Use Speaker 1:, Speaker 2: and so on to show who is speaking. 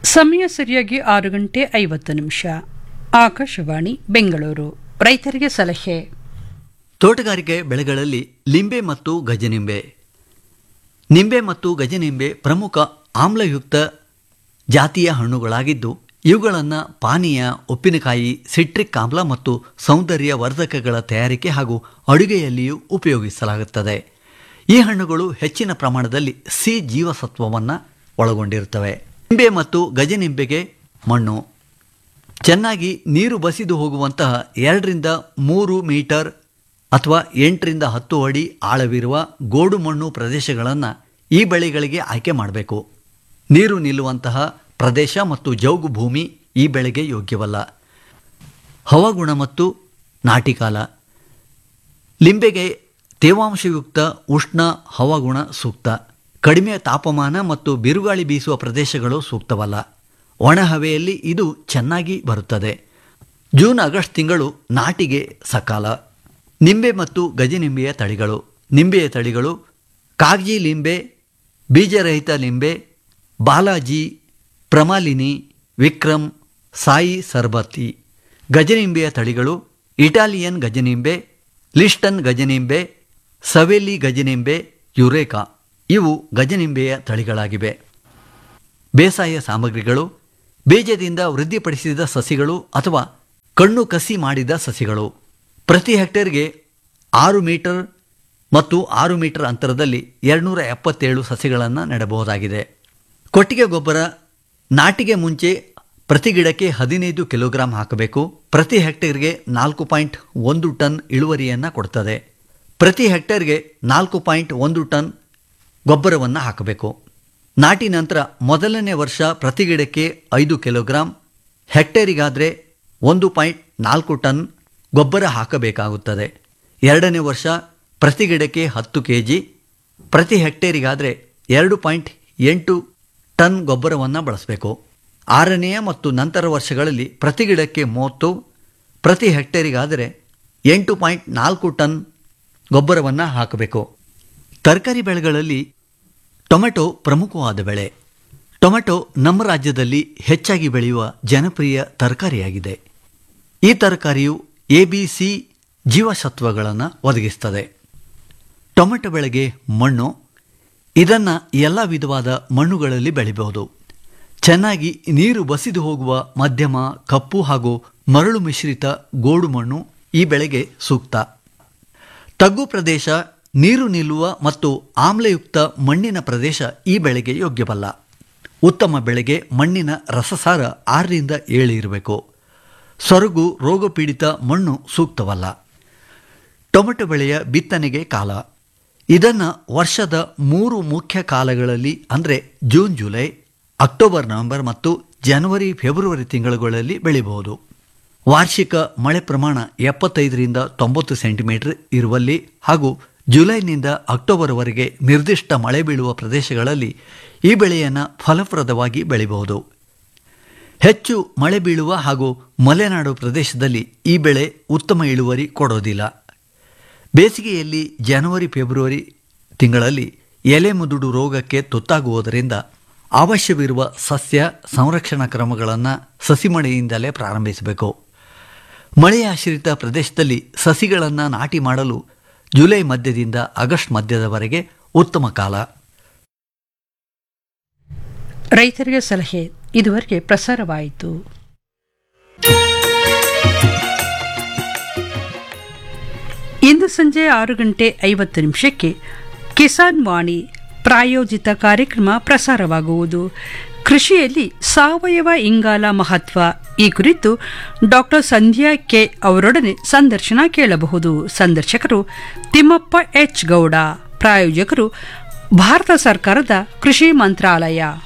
Speaker 1: ಸಮಯ ಸರಿಯಾಗಿ ಆರು ಗಂಟೆ ಐವತ್ತು ನಿಮಿಷ ಆಕಾಶವಾಣಿ ಬೆಂಗಳೂರು ರೈತರಿಗೆ ಸಲಹೆ
Speaker 2: ತೋಟಗಾರಿಕೆ ಬೆಳೆಗಳಲ್ಲಿ ಲಿಂಬೆ ಮತ್ತು ಗಜನಿಂಬೆ ನಿಂಬೆ ಮತ್ತು ಗಜನಿಂಬೆ ಪ್ರಮುಖ ಆಮ್ಲಯುಕ್ತ ಜಾತಿಯ ಹಣ್ಣುಗಳಾಗಿದ್ದು ಇವುಗಳನ್ನು ಪಾನೀಯ ಉಪ್ಪಿನಕಾಯಿ ಸಿಟ್ರಿಕ್ ಆಮ್ಲ ಮತ್ತು ಸೌಂದರ್ಯ ವರ್ಧಕಗಳ ತಯಾರಿಕೆ ಹಾಗೂ ಅಡುಗೆಯಲ್ಲಿಯೂ ಉಪಯೋಗಿಸಲಾಗುತ್ತದೆ ಈ ಹಣ್ಣುಗಳು ಹೆಚ್ಚಿನ ಪ್ರಮಾಣದಲ್ಲಿ ಸಿ ಜೀವಸತ್ವವನ್ನು ಒಳಗೊಂಡಿರುತ್ತವೆ ನಿಂಬೆ ಮತ್ತು ಗಜನಿಂಬೆಗೆ ಮಣ್ಣು ಚೆನ್ನಾಗಿ ನೀರು ಬಸಿದು ಹೋಗುವಂತಹ ಎರಡರಿಂದ ಮೂರು ಮೀಟರ್ ಅಥವಾ ಎಂಟರಿಂದ ಹತ್ತು ಅಡಿ ಆಳವಿರುವ ಗೋಡು ಮಣ್ಣು ಪ್ರದೇಶಗಳನ್ನು ಈ ಬೆಳೆಗಳಿಗೆ ಆಯ್ಕೆ ಮಾಡಬೇಕು ನೀರು ನಿಲ್ಲುವಂತಹ ಪ್ರದೇಶ ಮತ್ತು ಜೌಗು ಭೂಮಿ ಈ ಬೆಳೆಗೆ ಯೋಗ್ಯವಲ್ಲ ಹವಾಗುಣ ಮತ್ತು ನಾಟಿಕಾಲ ಲಿಂಬೆಗೆ ತೇವಾಂಶಯುಕ್ತ ಉಷ್ಣ ಹವಾಗುಣ ಸೂಕ್ತ ಕಡಿಮೆ ತಾಪಮಾನ ಮತ್ತು ಬಿರುಗಾಳಿ ಬೀಸುವ ಪ್ರದೇಶಗಳು ಸೂಕ್ತವಲ್ಲ ಒಣ ಹವೆಯಲ್ಲಿ ಇದು ಚೆನ್ನಾಗಿ ಬರುತ್ತದೆ ಜೂನ್ ಆಗಸ್ಟ್ ತಿಂಗಳು ನಾಟಿಗೆ ಸಕಾಲ ನಿಂಬೆ ಮತ್ತು ಗಜನಿಂಬೆಯ ತಳಿಗಳು ನಿಂಬೆಯ ತಳಿಗಳು ಕಾಗಜಿ ಲಿಂಬೆ ಬೀಜರಹಿತ ಲಿಂಬೆ ಬಾಲಾಜಿ ಪ್ರಮಾಲಿನಿ ವಿಕ್ರಮ್ ಸಾಯಿ ಸರ್ಬತಿ ಗಜನಿಂಬೆಯ ತಳಿಗಳು ಇಟಾಲಿಯನ್ ಗಜನಿಂಬೆ ಲಿಸ್ಟನ್ ಗಜನಿಂಬೆ ಸವೆಲಿ ಗಜನಿಂಬೆ ಯುರೇಕಾ ಇವು ಗಜನಿಂಬೆಯ ತಳಿಗಳಾಗಿವೆ ಬೇಸಾಯ ಸಾಮಗ್ರಿಗಳು ಬೀಜದಿಂದ ವೃದ್ಧಿಪಡಿಸಿದ ಸಸಿಗಳು ಅಥವಾ ಕಣ್ಣು ಕಸಿ ಮಾಡಿದ ಸಸಿಗಳು ಪ್ರತಿ ಹೆಕ್ಟೇರ್ಗೆ ಆರು ಮೀಟರ್ ಮತ್ತು ಆರು ಮೀಟರ್ ಅಂತರದಲ್ಲಿ ಎರಡುನೂರ ಎಪ್ಪತ್ತೇಳು ಸಸಿಗಳನ್ನು ನೆಡಬಹುದಾಗಿದೆ ಕೊಟ್ಟಿಗೆ ಗೊಬ್ಬರ ನಾಟಿಗೆ ಮುಂಚೆ ಪ್ರತಿ ಗಿಡಕ್ಕೆ ಹದಿನೈದು ಕಿಲೋಗ್ರಾಂ ಹಾಕಬೇಕು ಪ್ರತಿ ಹೆಕ್ಟೇರ್ಗೆ ನಾಲ್ಕು ಪಾಯಿಂಟ್ ಒಂದು ಟನ್ ಇಳುವರಿಯನ್ನು ಕೊಡ್ತದೆ ಪ್ರತಿ ಹೆಕ್ಟೇರ್ಗೆ ನಾಲ್ಕು ಪಾಯಿಂಟ್ ಒಂದು ಟನ್ ಗೊಬ್ಬರವನ್ನು ಹಾಕಬೇಕು ನಾಟಿ ನಂತರ ಮೊದಲನೇ ವರ್ಷ ಪ್ರತಿ ಗಿಡಕ್ಕೆ ಐದು ಕಿಲೋಗ್ರಾಂ ಹೆಕ್ಟೇರಿಗಾದರೆ ಒಂದು ಪಾಯಿಂಟ್ ನಾಲ್ಕು ಟನ್ ಗೊಬ್ಬರ ಹಾಕಬೇಕಾಗುತ್ತದೆ ಎರಡನೇ ವರ್ಷ ಪ್ರತಿ ಗಿಡಕ್ಕೆ ಹತ್ತು ಕೆ ಜಿ ಪ್ರತಿ ಹೆಕ್ಟೇರಿಗಾದರೆ ಎರಡು ಪಾಯಿಂಟ್ ಎಂಟು ಟನ್ ಗೊಬ್ಬರವನ್ನು ಬಳಸಬೇಕು ಆರನೆಯ ಮತ್ತು ನಂತರ ವರ್ಷಗಳಲ್ಲಿ ಪ್ರತಿ ಗಿಡಕ್ಕೆ ಮೂವತ್ತು ಪ್ರತಿ ಹೆಕ್ಟೇರಿಗಾದರೆ ಎಂಟು ಪಾಯಿಂಟ್ ನಾಲ್ಕು ಟನ್ ಗೊಬ್ಬರವನ್ನು ಹಾಕಬೇಕು ತರಕಾರಿ ಬೆಳೆಗಳಲ್ಲಿ ಟೊಮೆಟೊ ಪ್ರಮುಖವಾದ ಬೆಳೆ ಟೊಮೆಟೊ ನಮ್ಮ ರಾಜ್ಯದಲ್ಲಿ ಹೆಚ್ಚಾಗಿ ಬೆಳೆಯುವ ಜನಪ್ರಿಯ ತರಕಾರಿಯಾಗಿದೆ ಈ ತರಕಾರಿಯು ಎ ಬಿ ಸಿ ಜೀವಸತ್ವಗಳನ್ನು ಒದಗಿಸ್ತದೆ ಟೊಮೆಟೊ ಬೆಳೆಗೆ ಮಣ್ಣು ಇದನ್ನು ಎಲ್ಲ ವಿಧವಾದ ಮಣ್ಣುಗಳಲ್ಲಿ ಬೆಳಿಬಹುದು ಚೆನ್ನಾಗಿ ನೀರು ಬಸಿದು ಹೋಗುವ ಮಧ್ಯಮ ಕಪ್ಪು ಹಾಗೂ ಮರಳು ಮಿಶ್ರಿತ ಗೋಡು ಮಣ್ಣು ಈ ಬೆಳೆಗೆ ಸೂಕ್ತ ತಗ್ಗು ಪ್ರದೇಶ ನೀರು ನಿಲ್ಲುವ ಮತ್ತು ಆಮ್ಲಯುಕ್ತ ಮಣ್ಣಿನ ಪ್ರದೇಶ ಈ ಬೆಳೆಗೆ ಯೋಗ್ಯವಲ್ಲ ಉತ್ತಮ ಬೆಳೆಗೆ ಮಣ್ಣಿನ ರಸಸಾರ ಆರರಿಂದ ಏಳು ಇರಬೇಕು ಸೊರಗು ರೋಗಪೀಡಿತ ಮಣ್ಣು ಸೂಕ್ತವಲ್ಲ ಟೊಮೆಟೊ ಬೆಳೆಯ ಬಿತ್ತನೆಗೆ ಕಾಲ ಇದನ್ನು ವರ್ಷದ ಮೂರು ಮುಖ್ಯ ಕಾಲಗಳಲ್ಲಿ ಅಂದರೆ ಜೂನ್ ಜುಲೈ ಅಕ್ಟೋಬರ್ ನವೆಂಬರ್ ಮತ್ತು ಜನವರಿ ಫೆಬ್ರವರಿ ತಿಂಗಳುಗಳಲ್ಲಿ ಬೆಳೆಯಬಹುದು ವಾರ್ಷಿಕ ಮಳೆ ಪ್ರಮಾಣ ಎಪ್ಪತ್ತೈದರಿಂದ ತೊಂಬತ್ತು ಸೆಂಟಿಮೀಟರ್ ಇರುವಲ್ಲಿ ಹಾಗೂ ಜುಲೈನಿಂದ ಅಕ್ಟೋಬರ್ವರೆಗೆ ನಿರ್ದಿಷ್ಟ ಮಳೆ ಬೀಳುವ ಪ್ರದೇಶಗಳಲ್ಲಿ ಈ ಬೆಳೆಯನ್ನು ಫಲಪ್ರದವಾಗಿ ಬೆಳೆಯಬಹುದು ಹೆಚ್ಚು ಮಳೆ ಬೀಳುವ ಹಾಗೂ ಮಲೆನಾಡು ಪ್ರದೇಶದಲ್ಲಿ ಈ ಬೆಳೆ ಉತ್ತಮ ಇಳುವರಿ ಕೊಡೋದಿಲ್ಲ ಬೇಸಿಗೆಯಲ್ಲಿ ಜನವರಿ ಫೆಬ್ರವರಿ ತಿಂಗಳಲ್ಲಿ ಎಲೆ ಮುದುಡು ರೋಗಕ್ಕೆ ತುತ್ತಾಗುವುದರಿಂದ ಅವಶ್ಯವಿರುವ ಸಸ್ಯ ಸಂರಕ್ಷಣಾ ಕ್ರಮಗಳನ್ನು ಸಸಿಮಳೆಯಿಂದಲೇ ಪ್ರಾರಂಭಿಸಬೇಕು ಮಳೆಯಾಶ್ರಿತ ಪ್ರದೇಶದಲ್ಲಿ ಸಸಿಗಳನ್ನು ನಾಟಿ ಮಾಡಲು ಜುಲೈ ಮಧ್ಯದಿಂದ ಆಗಸ್ಟ್ ಮಧ್ಯದವರೆಗೆ ಉತ್ತಮ ಕಾಲ
Speaker 1: ರೈತರಿಗೆ ಸಲಹೆ ಇದುವರೆಗೆ ಪ್ರಸಾರವಾಯಿತು ಇಂದು ಸಂಜೆ ಆರು ಗಂಟೆ ಐವತ್ತು ನಿಮಿಷಕ್ಕೆ ಕಿಸಾನ್ ವಾಣಿ ಪ್ರಾಯೋಜಿತ ಕಾರ್ಯಕ್ರಮ ಪ್ರಸಾರವಾಗುವುದು ಕೃಷಿಯಲ್ಲಿ ಸಾವಯವ ಇಂಗಾಲ ಮಹತ್ವ ಈ ಕುರಿತು ಡಾಕ್ಟರ್ ಸಂಧ್ಯಾ ಕೆ ಅವರೊಡನೆ ಸಂದರ್ಶನ ಕೇಳಬಹುದು ಸಂದರ್ಶಕರು ತಿಮ್ಮಪ್ಪ ಎಚ್ ಗೌಡ ಪ್ರಾಯೋಜಕರು ಭಾರತ ಸರ್ಕಾರದ ಕೃಷಿ ಮಂತ್ರಾಲಯ